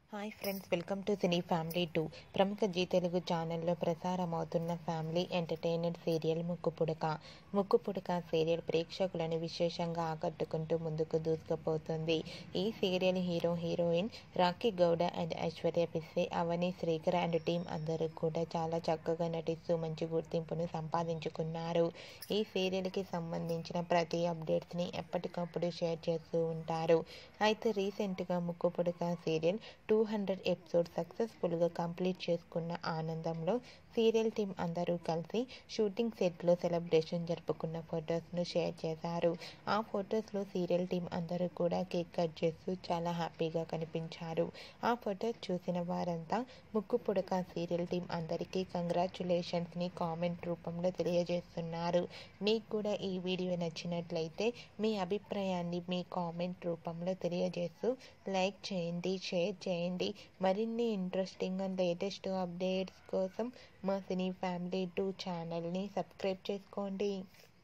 hi friends welcome to cine family two ప్రముఖ Zee Telugu ఛానల్లో ప్రసారం అవుతున్న ఫ్యామిలీ ఎంటర్టైనర్ సీరియల్ ముక్కు పుడక ముక్కు పుడక సీరియల్ ప్రేక్షకులను విశేషంగా ఆకట్టుకుంటూ ముందుకు దూసుకుపోతుంది ఈ serial hero heroine Rakhi Gowda and Aishwarya Pisse Avani Srikar and team అందరూ కూడా చాలా చక్కగా నటిస్తూ మంచి గుర్తింపును సంపాదించుకున్నారు ఈ సీరియల్కి సంబంధించిన ప్రతి అప్డేట్స్ని ఎప్పటికప్పుడు షేర్ చేస్తూ ఉంటారు అయితే రీసెంట్గా ముక్కు పుడక సీరియల్ టూ హండ్రెడ్ ఎపిసోడ్ సక్సెస్ఫుల్గా కంప్లీట్ చేసుకున్న ఆనందంలో సీరియల్ టీం అందరూ కలిసి షూటింగ్ సెట్లో సెలబ్రేషన్ జరుపుకున్న ఫొటోస్ను షేర్ చేశారు ఆ ఫొటోస్లో సీరియల్ టీం అందరూ కూడా కేక్ కట్ చేస్తూ చాలా హ్యాపీగా కనిపించారు ఆ ఫొటోస్ చూసిన వారంతా ముక్కు పుడక సీరియల్ టీం అందరికీ కంగ్రాచులేషన్స్ని కామెంట్ రూపంలో తెలియజేస్తున్నారు మీకు కూడా ఈ వీడియో నచ్చినట్లయితే మీ అభిప్రాయాన్ని మీ కామెంట్ రూపంలో తెలియజేస్తూ లైక్ చేయండి షేర్ చేయండి మరిన్ని ఇంట్రెస్టింగ్ అండ్ లేటెస్ట్ అప్డేట్స్ కోసం మా సినీ ఫ్యామిలీ టూ ఛానల్ని సబ్స్క్రైబ్ చేసుకోండి